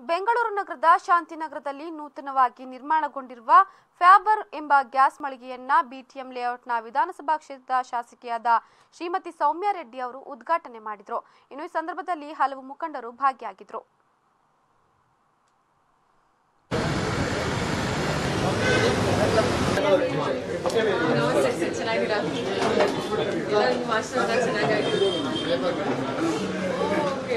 ಬೆಂಗಳೂರು ನಗರದ ಶಾಂತಿನಗರದಲ್ಲಿ ನೂತನವಾಗಿ ನಿರ್ಮಾಣಗೊಂಡಿರುವ ಫ್ಯಾಬರ್ ಎಂಬ ಗ್ಯಾಸ್ ಮಳಿಗೆಯನ್ನ ಬಿಟಿಎಂ ಲೇಔಟ್ನ ವಿಧಾನಸಭಾ ಕ್ಷೇತ್ರದ ಶಾಸಕಿಯಾದ ಶ್ರೀಮತಿ ಸೌಮ್ಯ ರೆಡ್ಡಿ ಅವರು ಉದ್ಘಾಟನೆ ಮಾಡಿದರು ಇನ್ನು ಈ ಸಂದರ್ಭದಲ್ಲಿ ಹಲವು ಮುಖಂಡರು ಭಾಗಿಯಾಗಿದ್ದರು ಚೆನ್ನಾಗಿಲ್ಲ ಎಲ್ಲ ಮಾಸ್ಟರ್ ಚೆನ್ನಾಗಾಗಿದೆ ಓಕೆ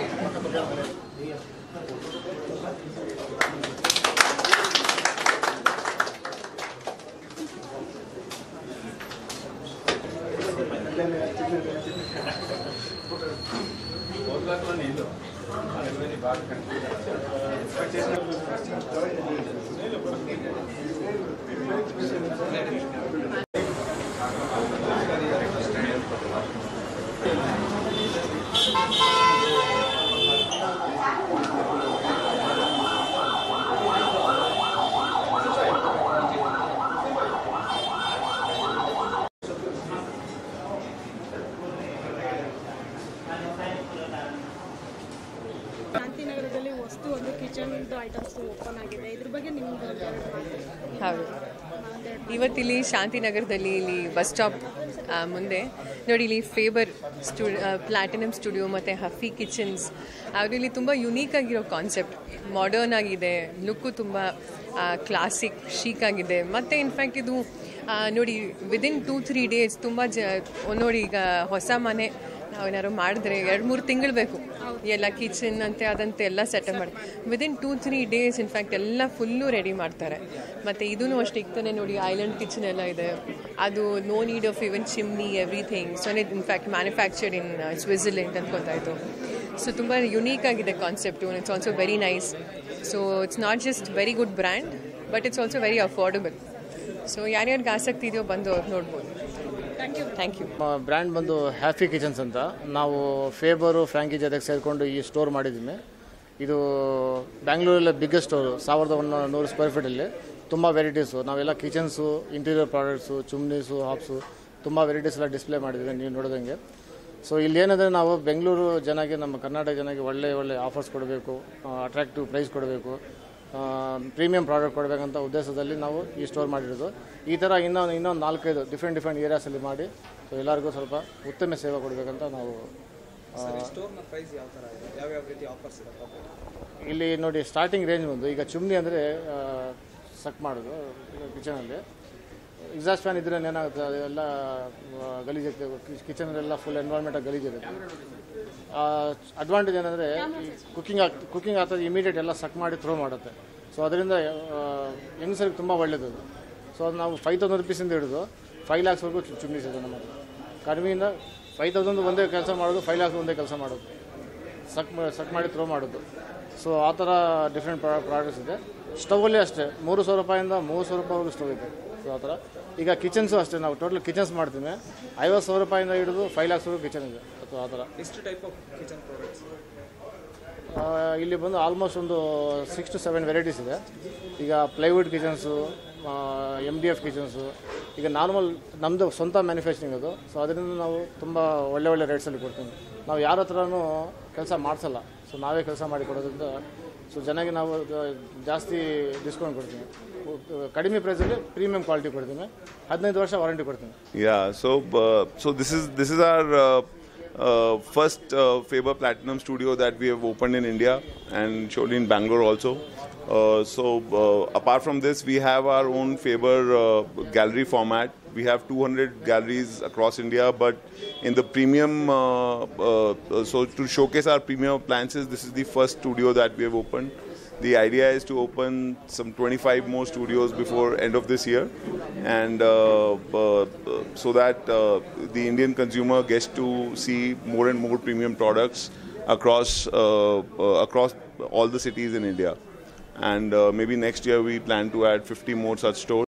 ಶಾಂತಿನಗರದಲ್ಲಿ ವಸ್ತು ಒಂದು ಕಿಚನ್ ಐಟಮ್ಸ್ ಓಪನ್ ಆಗಿದೆ ಇದ್ರ ಬಗ್ಗೆ ನಿಮ್ಗೆ ಒಂದೆರಡು ಮಾತು ಹೌದು ಇವತ್ತಿಲ್ಲಿ ಶಾಂತಿನಗರದಲ್ಲಿ ಇಲ್ಲಿ ಬಸ್ ಸ್ಟಾಪ್ ಆ, ಮುಂದೆ ನೋಡಿ ಇಲ್ಲಿ ಫೇಬರ್ ಸ್ಟು ಪ್ಲಾಟಿನಮ್ ಸ್ಟುಡಿಯೋ ಮತ್ತು ಹಫಿ ಕಿಚನ್ಸ್ ಅವರು ಇಲ್ಲಿ ತುಂಬ ಯುನೀಕ್ ಆಗಿರೋ ಕಾನ್ಸೆಪ್ಟ್ ಮಾಡರ್ನ್ ಆಗಿದೆ ಲುಕ್ಕು ತುಂಬ ಕ್ಲಾಸಿಕ್ ಶೀಕ್ ಆಗಿದೆ ಮತ್ತು ಇನ್ಫ್ಯಾಕ್ಟ್ ಇದು ಆ, ನೋಡಿ ವಿದಿನ್ ಟೂ ತ್ರೀ ಡೇಸ್ ತುಂಬ ಜ ನೋಡಿ ಈಗ ಹೊಸ ಮನೆ ನಾವು ಏನಾದ್ರು ಮಾಡಿದ್ರೆ ಎರಡು ಮೂರು ತಿಂಗಳು ಬೇಕು ಎಲ್ಲ ಕಿಚನ್ ಅಂತೆ ಅದಂತೆ ಎಲ್ಲ ಸೆಟಪ್ ಮಾಡಿ within two three days in fact ಎಲ್ಲ ಫುಲ್ಲು ರೆಡಿ ಮಾಡ್ತಾರೆ ಮತ್ತು ಇದೂ ಅಷ್ಟೇ ಇಕ್ತಾನೆ ನೋಡಿ ಐಲ್ಯಾಂಡ್ ಕಿಚನ್ ಎಲ್ಲ ಇದೆ ಅದು no need of even chimney everything so in fact manufactured in Switzerland ಅಂತ ಗೊತ್ತಾಯಿತು ಸೊ ತುಂಬ ಯುನೀಕ್ ಆಗಿದೆ concept it's also very nice so it's not just very good brand but it's also very affordable so ಯಾರ್ಯಾರಿಗೆ ಆಸಕ್ತಿ ಇದೆಯೋ ಬಂದು ಅವ್ರು ನೋಡ್ಬೋದು thank you thank you brand ಬಂದು ಹ್ಯಾಪಿ ಕಿಚನ್ಸ್ ಅಂತ ನಾವು ಫೇಬರು ಫ್ರ್ಯಾಂಕಿ ಜೊತೆಗೆ ಸೇರಿಕೊಂಡು ಈ ಸ್ಟೋರ್ ಮಾಡಿದ್ದೀವಿ ಇದು ಬ್ಯಾಂಗ್ಳೂರಲ್ಲಿ ಬಿಗ್ಗೆಸ್ಟ್ ಸ್ಟೋರು ಸಾವಿರದ ಒಂದು ನೂರು ಸ್ಕ್ವೇರ್ ಫೀಟಲ್ಲಿ ತುಂಬ ವೆರೈಟೀಸು ನಾವೆಲ್ಲ ಕಿಚನ್ಸು ಇಂಟೀರಿಯರ್ ಪ್ರಾಡಕ್ಟ್ಸು ಚುಮ್ನೀಸು ಹಾಪ್ಸು ತುಂಬ ವೆರೈಟೀಸ್ ಎಲ್ಲ ಡಿಸ್ಪ್ಲೇ ಮಾಡಿದ್ದೀವಿ ನೀವು ನೋಡಿದಂಗೆ ಸೊ ಇಲ್ಲಿ ಏನಂದರೆ ನಾವು ಬೆಂಗಳೂರು ಜನಕ್ಕೆ ನಮ್ಮ ಕರ್ನಾಟಕ ಜನಕ್ಕೆ ಒಳ್ಳೆ ಒಳ್ಳೆ ಆಫರ್ಸ್ ಕೊಡಬೇಕು ಅಟ್ರಾಕ್ಟಿವ್ ಪ್ರೈಸ್ ಕೊಡಬೇಕು ಪ್ರೀಮಿಯಂ ಪ್ರಾಡಕ್ಟ್ ಕೊಡಬೇಕಂತ ಉದ್ದೇಶದಲ್ಲಿ ನಾವು ಈ ಸ್ಟೋರ್ ಮಾಡಿರೋದು ಈ ಥರ ಇನ್ನೊಂದು ಇನ್ನೊಂದು ನಾಲ್ಕೈದು ಡಿಫ್ರೆಂಟ್ ಡಿಫ್ರೆಂಟ್ ಏರಿಯಾಸಲ್ಲಿ ಮಾಡಿ ಸೊ ಎಲ್ಲರಿಗೂ ಸ್ವಲ್ಪ ಉತ್ತಮ ಸೇವೆ ಕೊಡಬೇಕಂತ ನಾವು ಸ್ಟೋರ್ನ ಪ್ರೈಸ್ ಯಾವ ಥರ ಇದೆ ಯಾವ್ಯಾವ ರೀತಿ ಆಫರ್ಸ್ ಇದೆ ಇಲ್ಲಿ ನೋಡಿ ಸ್ಟಾರ್ಟಿಂಗ್ ರೇಂಜ್ ಬಂದು ಈಗ ಚುಮ್ನಿ ಅಂದರೆ ಸಕ್ ಮಾಡೋದು ಕಿಚನಲ್ಲಿ ಎಕ್ಸಾಸ್ಟ್ ಫ್ಯಾನ್ ಇದ್ರೆ ಏನಾಗುತ್ತೆ ಅದೆಲ್ಲ ಗಲೀಜಾಗ್ತದೆ ಕಿಚನಲ್ಲೆಲ್ಲ ಫುಲ್ ಎನ್ವೈರ್ಮೆಂಟ್ ಗಲೀಜಿರುತ್ತೆ ಅಡ್ವಾಂಟೇಜ್ ಏನಂದರೆ ಕುಕಿಂಗ್ ಆಗ್ ಕುಕಿಂಗ್ ಆಗ್ತದೆ ಇಮಿಡಿಯೇಟ್ ಎಲ್ಲ ಸಕ್ ಮಾಡಿ ಥ್ರೋ ಮಾಡುತ್ತೆ ಸೊ ಅದರಿಂದ ಹೆಂಗಸರಿಗೆ ತುಂಬ ಒಳ್ಳೇದು ಅದು ಸೊ ಅದು ನಾವು ಫೈವ್ ತೌಸಂಡ್ ರುಪೀಸಿಂದ ಹಿಡಿದು ಫೈವ್ ಲ್ಯಾಕ್ಸ್ವರೆಗೂ ಚುಮ್ನೀಸ್ ಇದೆ ನಮ್ಮ ಹತ್ರ ಕಡಿಮೆಯಿಂದ ಫೈವ್ ತೌಸಂಡ್ ಒಂದೇ ಕೆಲಸ ಮಾಡೋದು ಫೈವ್ ಲ್ಯಾಕ್ಸ್ ಒಂದೇ ಕೆಲಸ ಮಾಡೋದು ಸಕ್ ಮಾ- ಸಕ್ ಮಾಡಿ ಥ್ರೋ ಮಾಡೋದು ಸೊ ಆ ಥರ ಡಿಫ್ರೆಂಟ್ ಪ್ರಾಡಕ್ಟ್ಸ್ ಇದೆ ಸ್ಟವಲ್ಲಿ ಅಷ್ಟೇ ಮೂರು ಸಾವಿರ ರೂಪಾಯಿಂದ ಮೂರು ಸಾವಿರ ರೂಪಾಯಿವರೆಗೂ ಸ್ಟವ್ ಇದೆ ಸೊ ಆ ಥರ ಈಗ ಕಿಚನ್ಸು ಅಷ್ಟೇ ನಾವು ಟೋಟಲ್ ಕಿಚನ್ಸ್ ಮಾಡ್ತೀವಿ ಐವತ್ತು ಸಾವಿರ ರೂಪಾಯಿಂದ ಹಿಡಿದು ಫೈವ್ ಲ್ಯಾಕ್ಸ್ವರೆಗೂ ಕಿಚನ್ ಇದೆ ಅಥವಾ ಆ ಥರ ಎಷ್ಟು ಟೈಪ್ ಆಫ್ ಕಿಚನ್ ಪ್ರಾಡಕ್ಟ್ಸ್ ಆ, ಇಲ್ಲಿ ಬಂದು ಆಲ್ಮೋಸ್ಟ್ ಒಂದು ಸಿಕ್ಸ್ ಟು ಸೆವೆನ್ ವೆರೈಟೀಸ್ ಇದೆ ಈಗ plywood kitchens M D F kitchens ಈಗ ನಾರ್ಮಲ್ ನಮ್ಮದು ಸ್ವಂತ ಮ್ಯಾನುಫ್ಯಾಕ್ಚರಿಂಗ್ ಅದು ಸೊ ಅದರಿಂದ ನಾವು ತುಂಬ ಒಳ್ಳೆ ಒಳ್ಳೆ ರೇಟ್ಸಲ್ಲಿ ಕೊಡ್ತೀವಿ ನಾವು ಯಾರ ಹತ್ರನೂ ಕೆಲಸ ಮಾಡಿಸಲ್ಲ ಸೊ ನಾವೇ ಕೆಲಸ ಮಾಡಿ ಕೊಡೋದ್ರಿಂದ ಸೊ ಜನಕ್ಕೆ ನಾವು ಅದು ಜಾಸ್ತಿ ಡಿಸ್ಕೌಂಟ್ ಕೊಡ್ತೀವಿ ಕಡಿಮೆ ಪ್ರೈಸಲ್ಲಿ ಪ್ರೀಮಿಯಂ ಕ್ವಾಲಿಟಿ ಕೊಡ್ತೀವಿ ಹದಿನೈದು ವರ್ಷ ವಾರಂಟಿ ಕೊಡ್ತೀವಿ Yeah, so uh, so this is this is our uh, uh, first uh, Faber Platinum studio that we have opened in India and surely in Bangalore also. Uh, so uh, apart from this, we have our own Faber uh, gallery format. We have 200 galleries across India, but in the premium, uh, uh, so to showcase our premium appliances, this is the first studio that we have opened. The idea is to open some 25 more studios before end of this year, and uh, uh, uh, so that uh, the Indian consumer gets to see more and more premium products across uh, uh, across all the cities in India. And uh, maybe next year we plan to add 50 more such stores.